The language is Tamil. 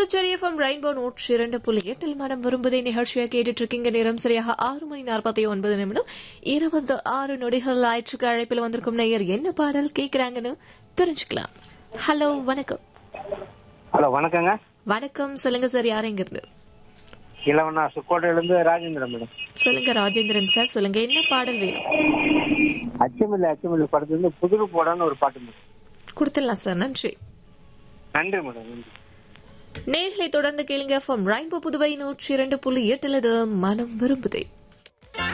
புதுச்சேரி எஃப்எம் ரெயின்போ நூற்றி இரண்டு புள்ளி எட்டில் மனம் விரும்புதை நிகழ்ச்சியை கேட்டுட்டு இருக்கீங்க நேரம் சரியாக ஆறு மணி நாற்பத்தி ஒன்பது நிமிடம் இருபது ஆறு நொடிகள் ஆயிற்றுக்கு அழைப்பில் வந்திருக்கும் நேயர் என்ன பாடல் கேக்குறாங்கன்னு தெரிஞ்சுக்கலாம் ஹலோ வணக்கம் ஹலோ வணக்கங்க வணக்கம் சொல்லுங்க சார் யார் எங்க இருந்து இளவனா சுக்கோட்டையிலேருந்து ராஜேந்திரன் மேடம் சொல்லுங்க ராஜேந்திரன் சார் சொல்லுங்க என்ன பாடல் வேணும் அச்சமில்லை அச்சமில்லை படத்துலேருந்து புதுரு போடான்னு ஒரு பாட்டு மேடம் கொடுத்துடலாம் சார் நன்றி நன்றி மேடம் நன்றி நேர்களை தொடர்ந்து கேளுங்க எஃப்எம் ரெயின்போ புதுவை நூற்றி இரண்டு புள்ளி எட்டுலது மனம் விரும்புதே